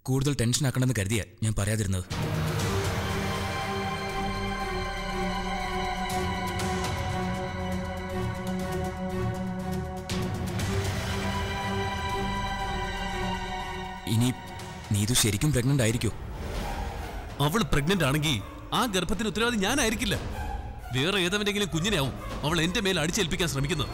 കൂടുതൽ ടെൻഷൻ ആക്കണമെന്ന് കരുതിയാ ഞാൻ പറയാതിരുന്നത് ഇനി നീതു ശരിക്കും പ്രഗ്നന്റ് ആയിരിക്കോ അവൾ പ്രഗ്നന്റ് ആണെങ്കിൽ ആ ഗർഭത്തിന് ഉത്തരവാദി ഞാനായിരിക്കില്ല വേറെ ഏതവനെങ്കിലും കുഞ്ഞിനെയാവും അവൾ എന്റെ മേൽ അടിച്ചേൽപ്പിക്കാൻ ശ്രമിക്കുന്നത്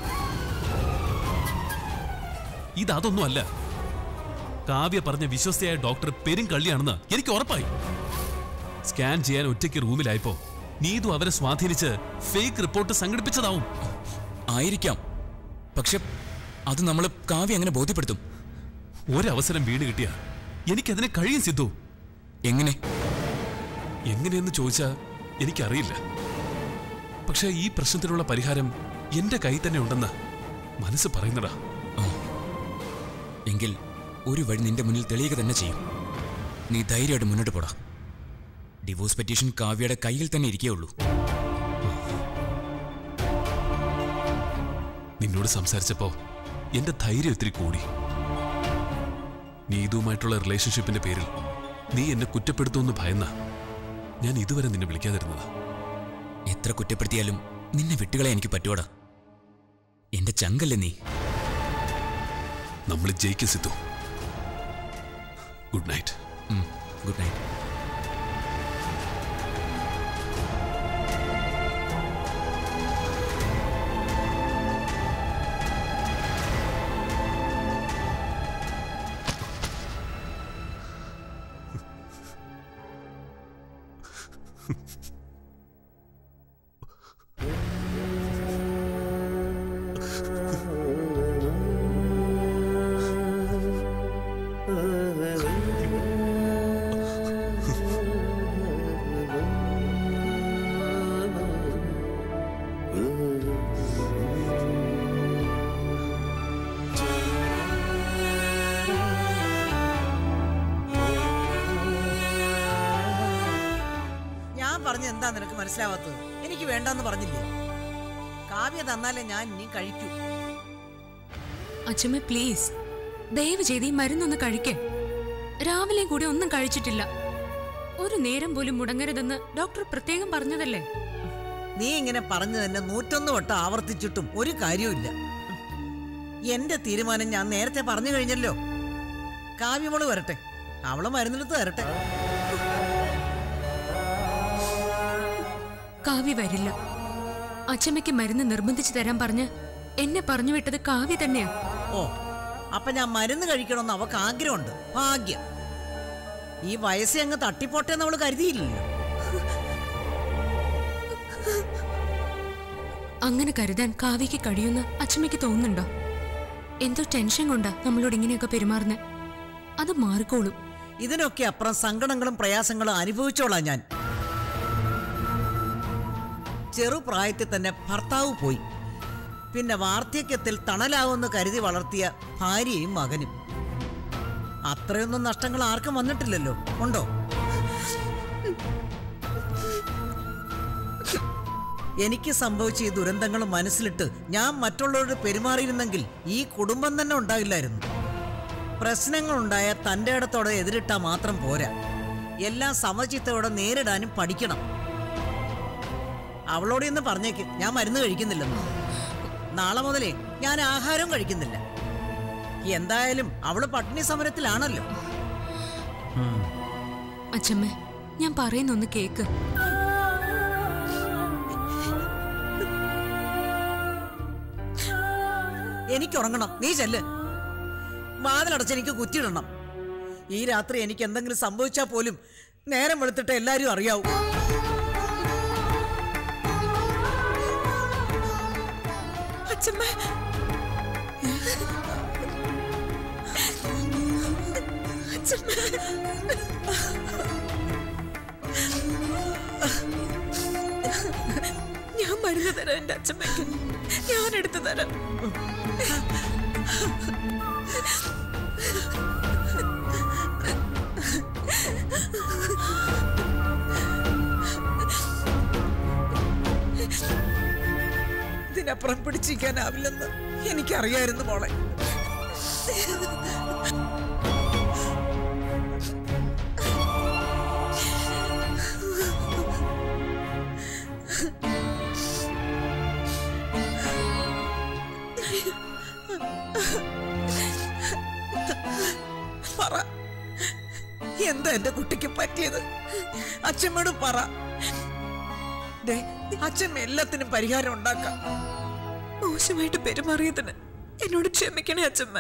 ഇതൊന്നും അല്ല കാവ്യ പറഞ്ഞ വിശ്വസ്തയായ ഡോക്ടർ പെരും കള്ളിയാണെന്ന് എനിക്ക് ഉറപ്പായി സ്കാൻ ചെയ്യാൻ ഒറ്റയ്ക്ക് റൂമിലായപ്പോ നീതു അവരെ സ്വാധീനിച്ച് ഫേക്ക് റിപ്പോർട്ട് സംഘടിപ്പിച്ചതാവും ആയിരിക്കാം പക്ഷെ അത് നമ്മൾ കാവ്യ എങ്ങനെ ബോധ്യപ്പെടുത്തും ഒരവസരം വീണ് കിട്ടിയ എനിക്കതിനെ കഴിയും സിദ്ധു എങ്ങനെ എങ്ങനെയെന്ന് ചോദിച്ചാ എനിക്കറിയില്ല പക്ഷെ ഈ പ്രശ്നത്തിനുള്ള പരിഹാരം എന്റെ കൈ തന്നെ ഉണ്ടെന്ന് മനസ്സ് പറയുന്നടാ എങ്കിൽ ഒരു വഴി നിന്റെ മുന്നിൽ തെളിയുക തന്നെ ചെയ്യും നീ ധൈര്യമായിട്ട് മുന്നോട്ട് പോടാ ഡിവോഴ്സ് പെറ്റീഷൻ കാവ്യയുടെ കയ്യിൽ തന്നെ ഇരിക്കുകയുള്ളൂ നിന്നോട് സംസാരിച്ചപ്പോ എന്റെ ധൈര്യം ഇത്തിരി കൂടി നീതുവുമായിട്ടുള്ള റിലേഷൻഷിപ്പിന്റെ പേരിൽ നീ എന്നെ കുറ്റപ്പെടുത്തുമെന്ന് ഭയന്ന ഞാൻ ഇതുവരെ നിന്നെ വിളിക്കാതിരുന്നത് എത്ര കുറ്റപ്പെടുത്തിയാലും നിന്നെ വിട്ടുകളെ എനിക്ക് പറ്റുവാടാ എന്റെ ചങ്കല്ലേ നീ നമ്മൾ ജയിക്കും Sidhu good night good night ഞാൻ പറഞ്ഞ എന്താ നിനക്ക് മനസ്സിലാവാത്തത് എനിക്ക് വേണ്ടെന്ന് പറഞ്ഞില്ലേ കാവ്യ തന്നാലേ ഞാൻ ഇനി കഴിക്കൂ അച്ഛമ്മ പ്ലീസ് ദയവ് ചെയ്ത് ഈ മരുന്നൊന്ന് കഴിക്കേ രാവിലെ കൂടി ഒന്നും കഴിച്ചിട്ടില്ല ഒരു നേരം പോലും മുടങ്ങരുതെന്ന് ഡോക്ടർ പ്രത്യേകം പറഞ്ഞതല്ലേ നീ ഇങ്ങനെ പറഞ്ഞു തന്നെ നൂറ്റൊന്ന് വട്ടം ആവർത്തിച്ചിട്ടും ഒരു കാര്യവുമില്ല എന്റെ തീരുമാനം ഞാൻ നേരത്തെ പറഞ്ഞു കഴിഞ്ഞല്ലോ കാവ്യമോള് വരട്ടെ അവള് മരുന്നെടുത്ത് തരട്ടെ കാവ്യ വരില്ല അച്ഛമ്മയ്ക്ക് മരുന്ന് നിർബന്ധിച്ചു തരാൻ പറഞ്ഞ് എന്നെ പറഞ്ഞു വിട്ടത് കാവ്യ തന്നെയാ ഓ അപ്പൊ ഞാൻ മരുന്ന് കഴിക്കണമെന്ന് അവക്ക് ആഗ്രഹമുണ്ട് ഭാഗ്യം ഈ വയസ്സെ അങ്ങ് തട്ടിപ്പോട്ടെ എന്ന് അവള് കരുതിയില്ലല്ലോ അങ്ങനെ കരുതാൻ കാവ്യക്ക് കഴിയുന്ന അച്ഛമ്മയ്ക്ക് തോന്നുന്നുണ്ടോ എന്തോ ടെൻഷൻ കൊണ്ടാ നമ്മളോട് ഇങ്ങനെയൊക്കെ പെരുമാറുന്നത് അത് മാറിക്കോളും ഇതിനൊക്കെ അപ്പുറം സങ്കടങ്ങളും പ്രയാസങ്ങളും അനുഭവിച്ചോളാം ഞാൻ ചെറുപ്രായത്തിൽ തന്നെ ഭർത്താവ് പോയി പിന്നെ വാർദ്ധക്യത്തിൽ തണലാവുമെന്ന് കരുതി വളർത്തിയ ഭാര്യയും മകനും അത്രയൊന്നും നഷ്ടങ്ങൾ ആർക്കും വന്നിട്ടില്ലല്ലോ ഉണ്ടോ എനിക്ക് സംഭവിച്ച ഈ ദുരന്തങ്ങൾ മനസ്സിലിട്ട് ഞാൻ മറ്റുള്ളവരോട് പെരുമാറിയിരുന്നെങ്കിൽ ഈ കുടുംബം തന്നെ ഉണ്ടാകില്ലായിരുന്നു പ്രശ്നങ്ങളുണ്ടായ തൻ്റെ ഇടത്തോടെ എതിരിട്ടാൽ മാത്രം പോരാ എല്ലാം സമചിത്തയോടെ നേരിടാനും പഠിക്കണം അവളോട് ഇന്ന് പറഞ്ഞേക്ക് ഞാൻ മരുന്ന് കഴിക്കുന്നില്ലെന്ന് നാളെ മുതലേ ഞാൻ ആഹാരം കഴിക്കുന്നില്ല എന്തായാലും അവള് പട്ടിണി സമരത്തിലാണല്ലോ അച്ഛമ്മ ഞാൻ പറയുന്നൊന്ന് കേക്ക് എനിക്ക് ഉറങ്ങണം നീ ചെല്ല് വാതിലടച്ച് എനിക്ക് കുറ്റിയിടണം ഈ രാത്രി എനിക്ക് എന്തെങ്കിലും സംഭവിച്ചാൽ പോലും നേരം വെളുത്തിട്ട് എല്ലാരും അറിയാവൂ അച്ഛമ്മ ഞാൻ മരുന്ന് തരാം എന്റെ അച്ഛമ്മയ്ക്ക് ഞാൻ എടുത്തു തരാം ഇതിനപ്പുറം പിടിച്ചിരിക്കാനാവില്ലെന്ന് എനിക്കറിയായിരുന്നു മോളെ എന്താ എന്റെ കുട്ടിക്ക് പറ്റിയത് അച്ഛമ്മയോട് പറ ദേ, അച്ഛമ്മ എല്ലാത്തിനും പരിഹാരം ഉണ്ടാക്കാം മോശമായിട്ട് പെരുമാറിയതിന് എന്നോട് ക്ഷമിക്കണേ അച്ഛമ്മ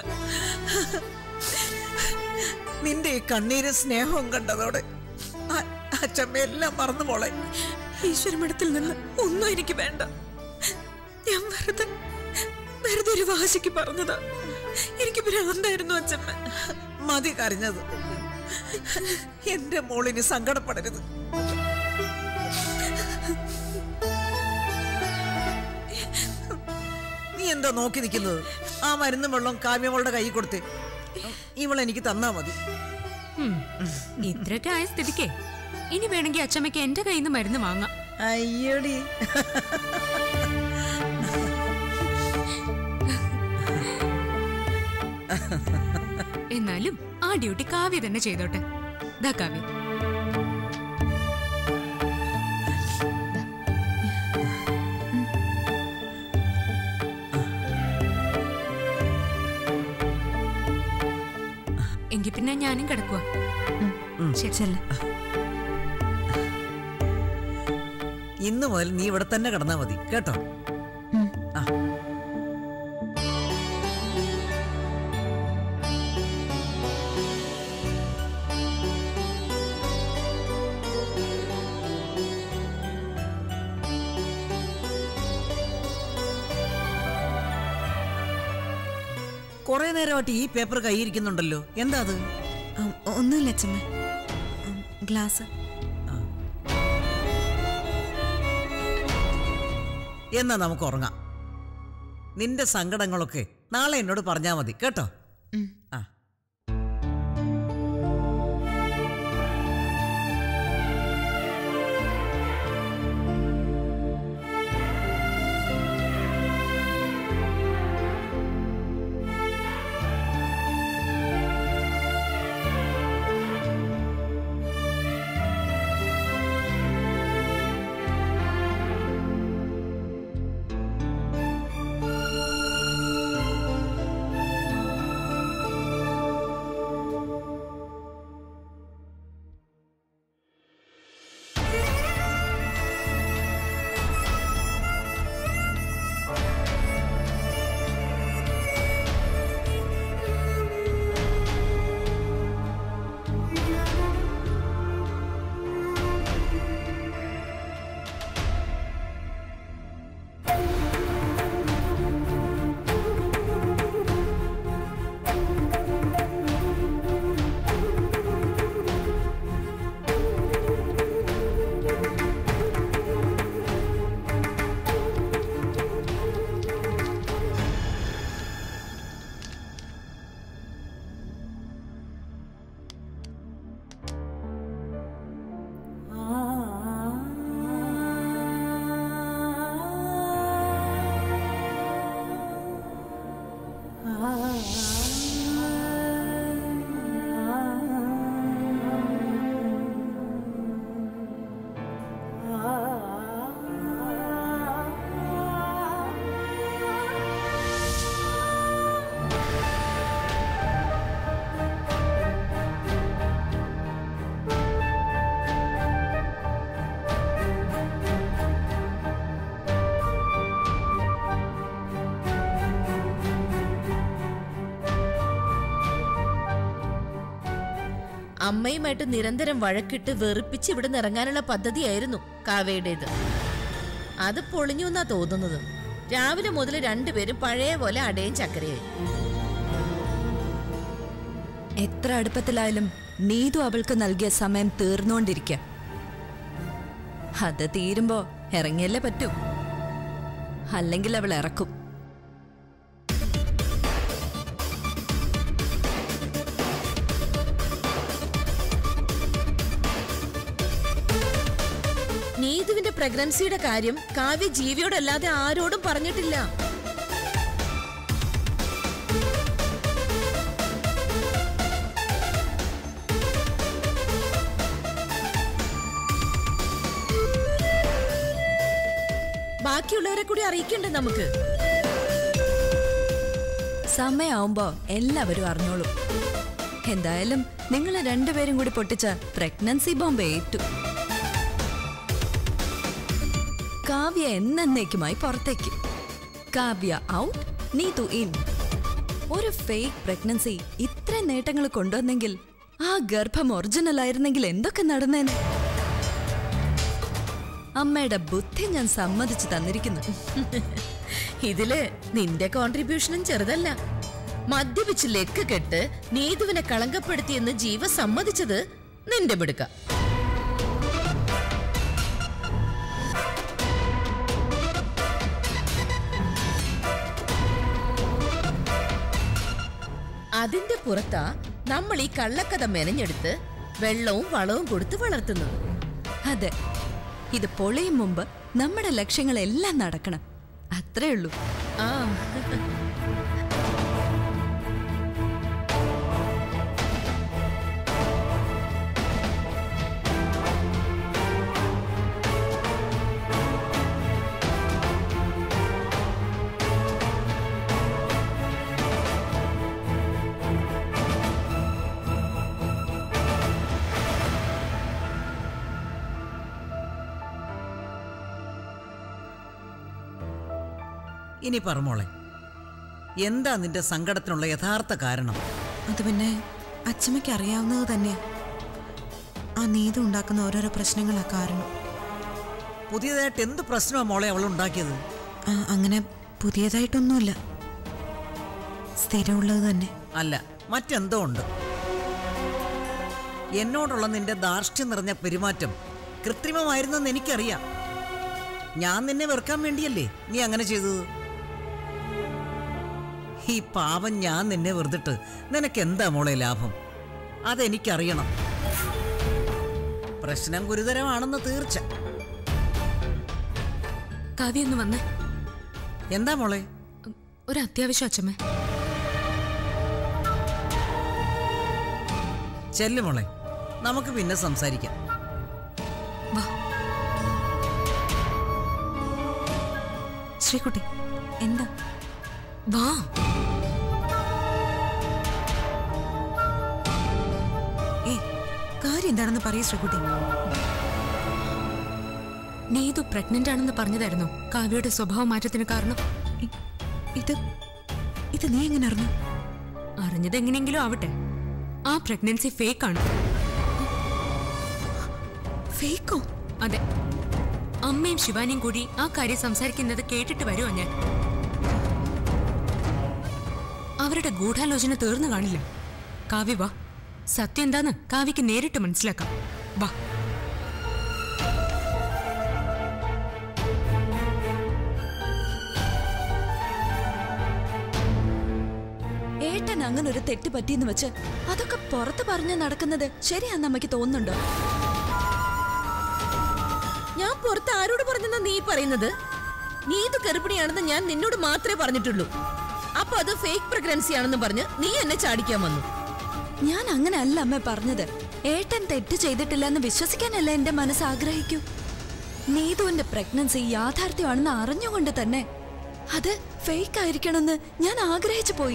നിന്റെ ഈ കണ്ണീരും സ്നേഹവും കണ്ടതോടെ അ- അച്ഛമ്മ എല്ലാം മറന്നു മോളെ ഈശ്വരമഠത്തിൽ നിന്ന് ഒന്നും എനിക്ക് വേണ്ട ഞാൻ വെറുതെ വെറുതെ ഒരു വാശിക്ക് പറഞ്ഞതാ എനിക്ക് ഭ്രാന്തായിരുന്നു അച്ഛമ്മ മതി കരഞ്ഞത് എന്റെ മോളിന് സങ്കടപ്പെടരുത് നീ എന്താ നോക്കി നിൽക്കുന്നത് ആ മരുന്നും വെള്ളം കാവ്യമോളുടെ കൈ കൊടുത്തേ ഇവളെനിക്ക് തന്നാ മതി ഉം. ഇത്രയൊക്കെ ആയ സ്ഥിതിക്കേ ഇനി വേണമെങ്കിൽ അച്ചമ്മയ്ക്ക് എന്റെ കയ്യിൽ നിന്ന് മരുന്ന് വാങ്ങാം അയ്യടി എന്നാലും ആ ഡ്യൂട്ടി കാവ്യ തന്നെ ചെയ്തോട്ടെ ദാ കാവ്യ എങ്കി പിന്നെ ഞാനും കിടക്കുക ശരി ഇന്ന് മുതൽ നീ ഇവിടെ തന്നെ കിടന്നാ മതി കേട്ടോ ആ കുറെ നേരമായിട്ട് ഈ പേപ്പർ കൈയിരിക്കുന്നുണ്ടല്ലോ എന്താ അത് ഒന്നുമില്ല അച്ഛമ്മ ഗ്ലാസ് എന്നാ നമുക്ക് ഉറങ്ങാം നിന്റെ സങ്കടങ്ങളൊക്കെ നാളെ എന്നോട് പറഞ്ഞാ മതി കേട്ടോ ആ അമ്മയുമായിട്ട് നിരന്തരം വഴക്കിട്ട് വെറുപ്പിച്ച് ഇവിടെ ഇറങ്ങാനുള്ള പദ്ധതിയായിരുന്നു കാവയുടേത് അത് പൊളിഞ്ഞു എന്നാ തോന്നുന്നത് രാവിലെ മുതൽ രണ്ടുപേരും പഴയ പോലെ അടയും ചക്കരയായി എത്ര അടുപ്പത്തിലായാലും നീതു അവൾക്ക് നൽകിയ സമയം തീർന്നുകൊണ്ടിരിക്ക അത് തീരുമ്പോ ഇറങ്ങിയല്ലേ പറ്റൂ അല്ലെങ്കിൽ അവൾ ഇറക്കും നീതുവിന്റെ പ്രഗ്നൻസിയുടെ കാര്യം കാവ്യ ജീവിയോടല്ലാതെ ആരോടും പറഞ്ഞിട്ടില്ല ബാക്കിയുള്ളവരെ കൂടി അറിയിക്കണ്ടേ നമുക്ക് സമയാവുമ്പോ എല്ലാവരും അറിഞ്ഞോളും എന്തായാലും നിങ്ങൾ രണ്ടുപേരും കൂടി പൊട്ടിച്ച പ്രഗ്നൻസി ബോംബ് ഏറ്റു കാവ്യ എന്നേക്കുമായി പുറത്തേക്ക് കാവ്യ ഔട്ട് നീതു ഇൻ ഒരു ഫേക്ക് പ്രഗ്നൻസി ഇത്ര നേട്ടങ്ങൾ കൊണ്ടുവന്നെങ്കിൽ ആ ഗർഭം ഒറിജിനൽ ആയിരുന്നെങ്കിൽ എന്തൊക്കെ നടന്നേനെ അമ്മയുടെ ബുദ്ധി ഞാൻ സമ്മതിച്ചു തന്നിരിക്കുന്നു ഇതില് നിന്റെ കോൺട്രിബ്യൂഷനും ചെറുതല്ല മദ്യപിച്ച് ലെക്ക് കെട്ട് നീതുവിനെ കളങ്കപ്പെടുത്തിയെന്ന് ജീവ സമ്മതിച്ചത് നിന്റെ മിടുക്ക അതിന്റെ പുറത്താ നമ്മൾ ഈ കള്ളക്കഥ മെനഞ്ഞെടുത്ത് വെള്ളവും വളവും കൊടുത്ത് വളർത്തുന്നത് അതെ ഇത് പൊളിയും മുമ്പ് നമ്മുടെ ലക്ഷ്യങ്ങളെല്ലാം നടക്കണം അത്രേ ഉള്ളൂ ആ ഇനി പറമോളെ എന്താ നിന്റെ സങ്കടത്തിനുള്ള യഥാർത്ഥ കാരണം അത് പിന്നെ അച്ഛമ്മയ്ക്ക് അറിയാവുന്നത് തന്നെയാ ആ നീതി ഉണ്ടാക്കുന്ന ഓരോരോ പ്രശ്നങ്ങളാ കാരണം പുതിയതായിട്ട് എന്ത് പ്രശ്നമാണ് മോളെ അവൾ ഉണ്ടാക്കിയത് ആ, അങ്ങനെ പുതിയതായിട്ടൊന്നുമില്ല സ്ഥിരമുള്ളത് തന്നെ അല്ല മറ്റെന്തോ ഉണ്ട് എന്നോടുള്ള നിന്റെ ധാർഷ്ട്യം നിറഞ്ഞ പെരുമാറ്റം കൃത്രിമമായിരുന്നെന്ന് എനിക്കറിയാം ഞാൻ നിന്നെ വെറുക്കാൻ വേണ്ടിയല്ലേ നീ അങ്ങനെ ചെയ്തത് ഈ പാപം ഞാൻ നിന്നെ വെറുതിട്ട് നിനക്ക് എന്താ മോളെ ലാഭം അതെനിക്കറിയണം പ്രശ്നം ഗുരുതരമാണെന്ന് തീർച്ച കാവ്യ ഒന്ന് വന്ന് എന്താ മോളെ ഒരു അത്യാവശ്യം അച്ഛമ്മേ ചെല്ലു മോളെ നമുക്ക് പിന്നെ സംസാരിക്കാം വാ ശ്രീകുട്ടി എന്താ വാ ഏ കാര്യം എന്താണെന്ന് പറയൂ ശ്രീകുട്ടി നീതു പ്രഗ്നന്റ് ആണെന്ന് പറഞ്ഞതായിരുന്നു കാവ്യയുടെ സ്വഭാവ മാറ്റത്തിന് കാരണം ഇ- ഇത് ഇത് നീ എങ്ങനെ അറിഞ്ഞു അറിഞ്ഞത് എങ്ങനെയെങ്കിലും ആവട്ടെ ആ പ്രഗ്നൻസി ഫേക്ക് ആണ് ഫേക്കോ അതെ അമ്മയും ശിവാനിയും കൂടി ആ കാര്യം സംസാരിക്കുന്നത് കേട്ടിട്ട് വരുവാ ഞാൻ അവരുടെ ഗൂഢാലോചന തീർന്നു കാണില്ല കാവ്യ വാ സത്യം എന്താന്ന് കാവ്യക്ക് നേരിട്ട് മനസ്സിലാക്കാം വാ ഏട്ടൻ അങ്ങനെ ഒരു തെറ്റ് പറ്റിയെന്ന് വെച്ച് അതൊക്കെ പുറത്ത് പറഞ്ഞു നടക്കുന്നത് ശരിയാന്ന് അമ്മയ്ക്ക് തോന്നുന്നുണ്ടോ ഞാൻ പുറത്ത് ആരോട് പറഞ്ഞെന്നാ നീ പറയുന്നത് നീതു ഗർഭിണിയാണെന്ന് ഞാൻ നിന്നോട് മാത്രമേ പറഞ്ഞിട്ടുള്ളൂ അപ്പൊ അത് ഫേക്ക് പ്രഗ്നൻസി ആണെന്ന് പറഞ്ഞ് നീ എന്നെ ചാടിക്കാൻ വന്നു ഞാൻ അങ്ങനെ അല്ല അമ്മ പറഞ്ഞത് ഏട്ടൻ തെറ്റ് ചെയ്തിട്ടില്ല എന്ന് വിശ്വസിക്കാനല്ല എന്റെ മനസ്സ് ആഗ്രഹിക്കൂ നീതുവിന്റെ പ്രഗ്നൻസി യാഥാർത്ഥ്യമാണെന്ന് അറിഞ്ഞുകൊണ്ട് തന്നെ അത് ഫേക്ക് ആയിരിക്കണമെന്ന് ഞാൻ ആഗ്രഹിച്ചു പോയി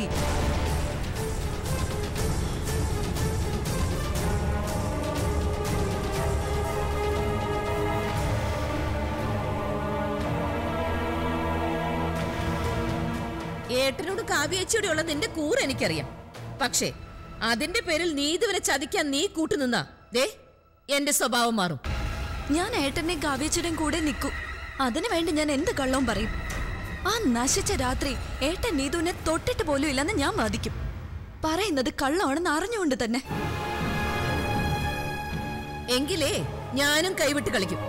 ഏട്ടനോട് കാവ്യേച്ചിയോടെയുള്ള നിന്റെ കൂറ് എനിക്കറിയാം പക്ഷേ അതിന്റെ പേരിൽ നീതുവിനെ ചതിക്കാൻ നീ കൂട്ടുനിന്നാ ദേ എന്റെ സ്വഭാവം മാറും ഞാൻ ഏട്ടനെയും കാവ്യച്ചിയുടെയും കൂടെ നിൽക്കൂ അതിനു വേണ്ടി ഞാൻ എന്ത് കള്ളവും പറയും ആ നശിച്ച രാത്രി ഏട്ടൻ നീതുവിനെ തൊട്ടിട്ട് പോലും ഇല്ലെന്ന് ഞാൻ വാദിക്കും പറയുന്നത് കള്ളമാണെന്ന് അറിഞ്ഞുകൊണ്ട് തന്നെ എങ്കിലേ ഞാനും കൈവിട്ട് കളിക്കും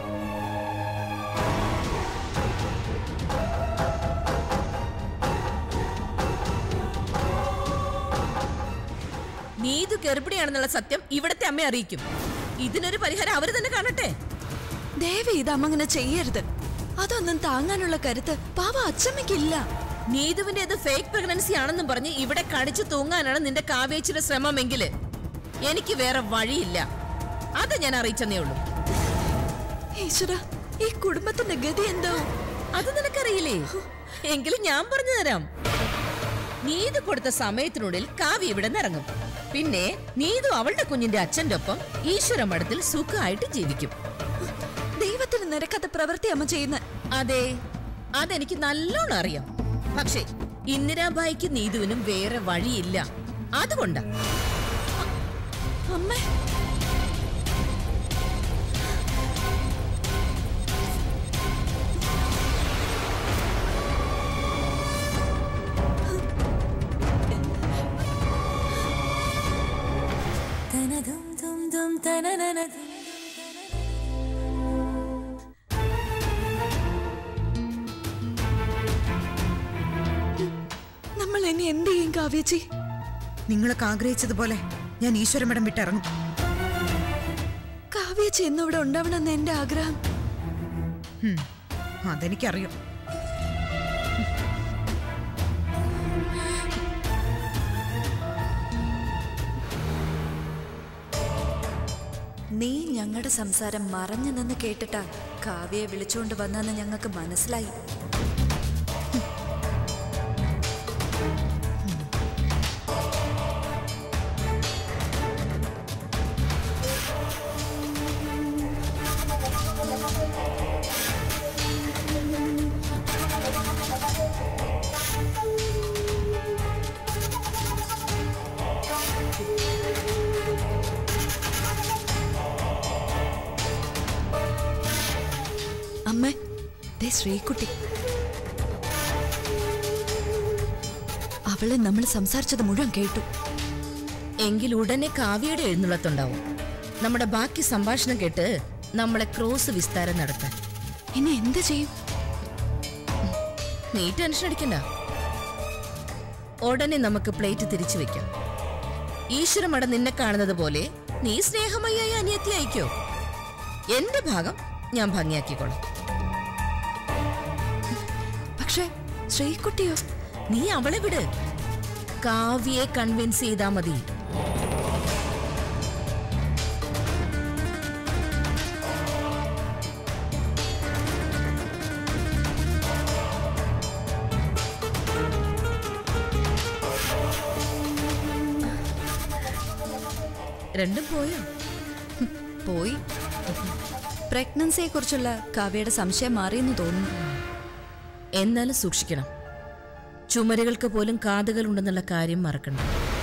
നീതു ഗർഭിണിയാണെന്നുള്ള സത്യം ഇവിടത്തെ അമ്മയെ അറിയിക്കും ഇതിനൊരു പരിഹാരം അവര് തന്നെ കാണട്ടെ ദേവി ഇത് അമ്മ അങ്ങനെ ചെയ്യരുത് അതൊന്നും താങ്ങാനുള്ള കരുത്ത് പാവ അച്ചമ്മയ്ക്കില്ല നീതുവിന്റെ ഇത് ഫേക്ക് പ്രഗ്നൻസി ആണെന്നും പറഞ്ഞ് ഇവിടെ കടിച്ചു തൂങ്ങാനാണ് നിന്റെ കാവേച്ചിയുടെ ശ്രമമെങ്കില് എനിക്ക് വേറെ വഴിയില്ല അത് ഞാൻ അറിയിച്ചെന്നേ ഉള്ളൂ ഈശ്വര ഈ കുടുംബത്തിന്റെ ഗതി എന്തോ അത് നിനക്കറിയില്ലേ എങ്കിലും ഞാൻ പറഞ്ഞു തരാം നീത് കൊടുത്ത സമയത്തിനുള്ളിൽ കാവ്യ ഇവിടെ നിന്ന് ഇറങ്ങും പിന്നെ നീതു അവളുടെ കുഞ്ഞിന്റെ അച്ഛന്റെ ഒപ്പം ഈശ്വര മഠത്തിൽ സുഖമായിട്ട് ജീവിക്കും ദൈവത്തിന് നിരക്കാത്ത പ്രവൃത്തി അമ്മ ചെയ്യുന്ന അതെ അതെനിക്ക് നല്ലോണം അറിയാം പക്ഷേ ഇന്ദിരാബായിക്ക് നീതുവിനും വേറെ വഴിയില്ല അതുകൊണ്ടാ അമ്മ നമ്മൾ ഇനി എന്ത് ചെയ്യും കാവ്യച്ചി നിങ്ങളൊക്കെ ആഗ്രഹിച്ചതുപോലെ ഞാൻ ഈശ്വരമഠം വിട്ടിറങ്ങും കാവ്യച്ചി എന്നിവിടെ ഉണ്ടാവണമെന്ന് എന്റെ ആഗ്രഹം ഹും, അതെനിക്കറിയാം നീ ഞങ്ങളുടെ സംസാരം മറഞ്ഞു നിന്ന് കേട്ടിട്ടാ കാവ്യയെ വിളിച്ചുകൊണ്ട് വന്നെന്ന് ഞങ്ങൾക്ക് മനസ്സിലായി അമ്മ ദേ ശ്രീകുട്ടി അവളെ നമ്മൾ സംസാരിച്ചത് മുഴുവൻ കേട്ടു എങ്കിൽ ഉടനെ കാവ്യയുടെ എഴുന്നള്ളത്തുണ്ടാവും നമ്മുടെ ബാക്കി സംഭാഷണം കേട്ട് നമ്മളെ ക്രോസ് വിസ്താരം നടത്താൻ ഇനി എന്ത് ചെയ്യും നീ ടെൻഷൻ അടിക്കണ്ട ഉടനെ നമുക്ക് പ്ലേറ്റ് തിരിച്ചു വെക്കാം ഈശ്വരമട നിന്നെ കാണുന്നത് പോലെ നീ സ്നേഹമയ്യായ അനിയത്തി അയക്കോ എന്റെ ഭാഗം ഞാൻ ഭംഗിയാക്കിക്കോളാം പക്ഷേ ശ്രീകുട്ടിയോ നീ അവളെ വിട് കാവ്യയെ കൺവിൻസ് ചെയ്താ മതി രണ്ടും പോയോ പോയി പ്രഗ്നൻസിയെ കുറിച്ചുള്ള കാവ്യയുടെ സംശയം മാറിയെന്ന് തോന്നുന്നു എന്നാലും സൂക്ഷിക്കണം ചുമരുകൾക്ക് പോലും കാതുകൾ ഉണ്ടെന്നുള്ള കാര്യം മറക്കണം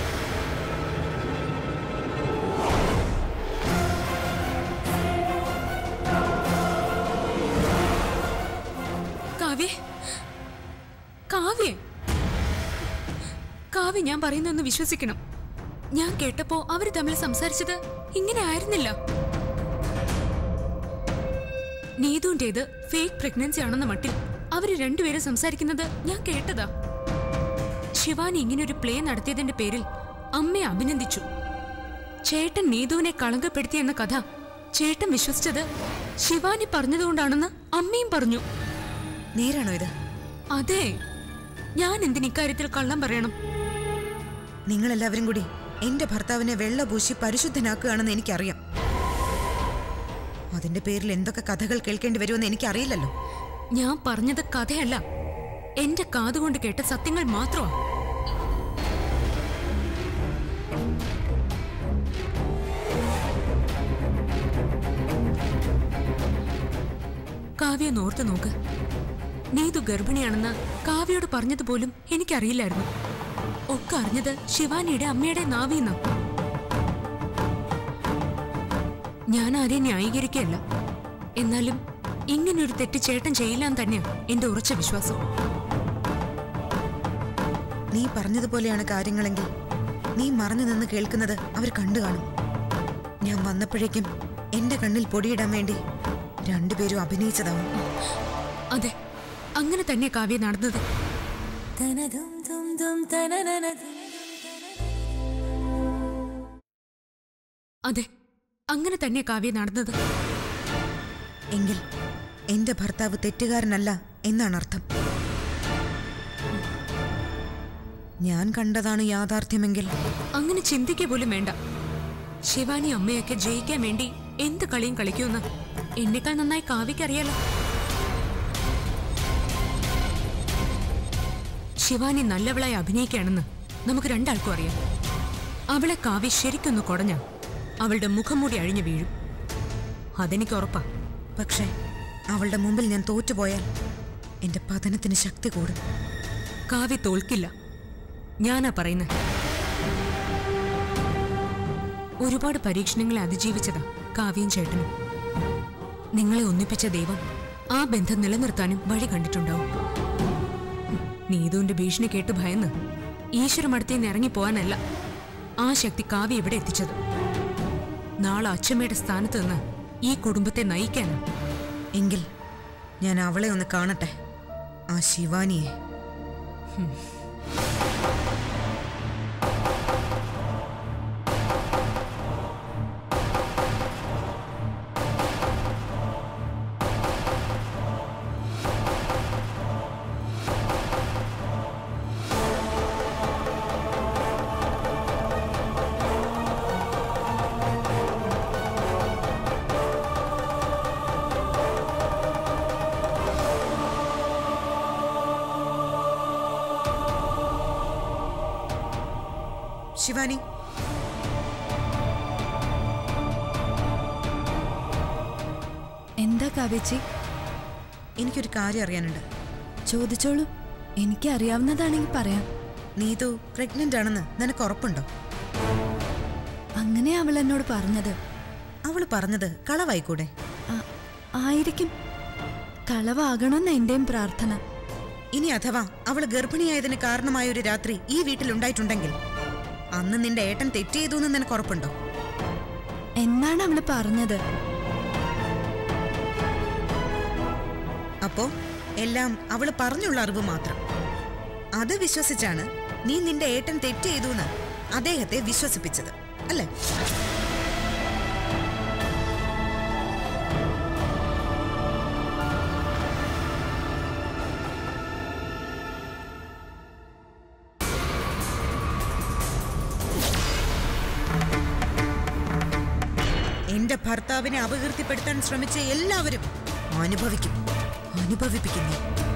കാവ്യ കാവ്യ കാവ്യ ഞാൻ പറയുന്നൊന്ന് വിശ്വസിക്കണം ഞാൻ കേട്ടപ്പോ അവര് തമ്മിൽ സംസാരിച്ചത് ഇങ്ങനെ ആയിരുന്നില്ല നീതുന്റേത് ഫേക്ക് പ്രഗ്നൻസി ആണെന്ന മട്ടിൽ അവര് രണ്ടുപേരും സംസാരിക്കുന്നത് ഞാൻ കേട്ടതാ ശിവാനി ഇങ്ങനെ ഒരു പ്ലേ നടത്തിയതിന്റെ പേരിൽ അമ്മയെ അഭിനന്ദിച്ചു ചേട്ടൻ നീതുവിനെ കളങ്കപ്പെടുത്തിയെന്ന കഥ ചേട്ടൻ വിശ്വസിച്ചത് ശിവാനി പറഞ്ഞതുകൊണ്ടാണെന്ന് അമ്മയും പറഞ്ഞു നേരാണോ ഇത് അതെ ഞാൻ എന്തിന് ഇക്കാര്യത്തിൽ കള്ളം പറയണം നിങ്ങളെല്ലാവരും കൂടി എന്റെ ഭർത്താവിനെ വെള്ള പൂശി പരിശുദ്ധനാക്കുകയാണെന്ന് എനിക്കറിയാം അതിന്റെ പേരിൽ എന്തൊക്കെ കഥകൾ കേൾക്കേണ്ടി വരുമെന്ന് എനിക്കറിയില്ലല്ലോ ഞാൻ പറഞ്ഞത് കഥയല്ല എന്റെ കാതുകൊണ്ട് കേട്ട സത്യങ്ങൾ മാത്രമാ കാവ്യ നോർത്ത് നോക്ക് നീതു ഗർഭിണിയാണെന്ന് കാവ്യയോട് പറഞ്ഞതുപോലും എനിക്കറിയില്ലായിരുന്നു ഒക്കെ അറിഞ്ഞത് ശിവാനിയുടെ അമ്മയുടെ നാവീന്ന ഞാൻ ആരെയും ന്യായീകരിക്കുകയല്ല എന്നാലും ഇങ്ങനൊരു തെറ്റ് ചേട്ടൻ ചെയ്യില്ലാന്ന് തന്നെയാ എന്റെ ഉറച്ച വിശ്വാസം നീ പറഞ്ഞതുപോലെയാണ് കാര്യങ്ങളെങ്കിൽ നീ മറഞ്ഞു നിന്ന് കേൾക്കുന്നത് അവർ കണ്ടു കാണും ഞാൻ വന്നപ്പോഴേക്കും എന്റെ കണ്ണിൽ പൊടിയിടാൻ വേണ്ടി രണ്ടുപേരും അഭിനയിച്ചതാവും അതെ അങ്ങനെ തന്നെ കാവ്യ നടന്നത് അതെ അങ്ങനെ തന്നെ കാവ്യ നടന്നത് എങ്കിൽ എന്റെ ഭർത്താവ് തെറ്റുകാരനല്ല എന്നാണ് അർത്ഥം ഞാൻ കണ്ടതാണ് യാഥാർത്ഥ്യമെങ്കിൽ അങ്ങനെ ചിന്തിക്കുക പോലും വേണ്ട ശിവാനി അമ്മയൊക്കെ ജയിക്കാൻ വേണ്ടി എന്ത് കളിയും കളിക്കുമെന്ന് എന്നെക്കാൾ നന്നായി കാവ്യക്കറിയാലോ ശിവാനി നല്ലവളായി അഭിനയിക്കുകയാണെന്ന് നമുക്ക് രണ്ടാൾക്കും അറിയാം അവളെ കാവ്യ ശരിക്കൊന്ന് കുടഞ്ഞ അവളുടെ മുഖം മൂടി അഴിഞ്ഞു വീഴും അതെനിക്ക് ഉറപ്പാ പക്ഷേ അവളുടെ മുമ്പിൽ ഞാൻ തോറ്റുപോയാൽ എന്റെ പതനത്തിന് ശക്തി കൂടും കാവ്യ തോൽക്കില്ല ഞാനാ പറയുന്നത് ഒരുപാട് പരീക്ഷണങ്ങളെ അതിജീവിച്ചതാ കാവ്യയും ചേട്ടനും നിങ്ങളെ ഒന്നിപ്പിച്ച ദൈവം ആ ബന്ധം നിലനിർത്താനും വഴി കണ്ടിട്ടുണ്ടാവും ഉം, നീതുവിന്റെ ഭീഷണി കേട്ട് ഭയന്ന് ഈശ്വരമടുത്തേന്ന് ഇറങ്ങിപ്പോവാനല്ല ആ ശക്തി കാവ്യ ഇവിടെ എത്തിച്ചത് നാളെ അച്ഛമ്മയുടെ സ്ഥാനത്ത് നിന്ന് ഈ കുടുംബത്തെ നയിക്കാനാ എങ്കിൽ ഞാൻ അവളെ ഒന്ന് കാണട്ടെ ആ ശിവാനിയെ ശിവാനി എന്താ കാവേച്ചി എനിക്കൊരു കാര്യം അറിയാനുണ്ട് ചോദിച്ചോളൂ എനിക്ക് അറിയാവുന്നതാണെങ്കിൽ പറയാം നീതു പ്രഗ്നന്റ് ആണെന്ന് നിനക്ക് ഉറപ്പുണ്ടോ അങ്ങനെ അവൾ എന്നോട് പറഞ്ഞത് അവള് പറഞ്ഞത് കളവായിക്കൂടെ ആ- ആയിരിക്കും കളവാകണമെന്ന് എന്റെയും പ്രാർത്ഥന ഇനി അഥവാ അവള് ഗർഭിണിയായതിന് കാരണമായ ഒരു രാത്രി ഈ വീട്ടിലുണ്ടായിട്ടുണ്ടെങ്കിൽ അന്ന് നിന്റെ ഏട്ടൻ തെറ്റ് ചെയ്തു എന്ന് നിനക്ക് ഉറപ്പുണ്ടോ എന്നാണ് അവള് പറഞ്ഞത് അപ്പോ എല്ലാം അവള് പറഞ്ഞുള്ള അറിവ് മാത്രം അത് വിശ്വസിച്ചാണ് നീ നിന്റെ ഏട്ടൻ തെറ്റ് ചെയ്തു എന്ന് അദ്ദേഹത്തെ വിശ്വസിപ്പിച്ചത് അല്ലേ എന്റെ ഭർത്താവിനെ അപകീർത്തിപ്പെടുത്താൻ ശ്രമിച്ച എല്ലാവരും അനുഭവിക്കും അനുഭവിപ്പിക്കുന്നു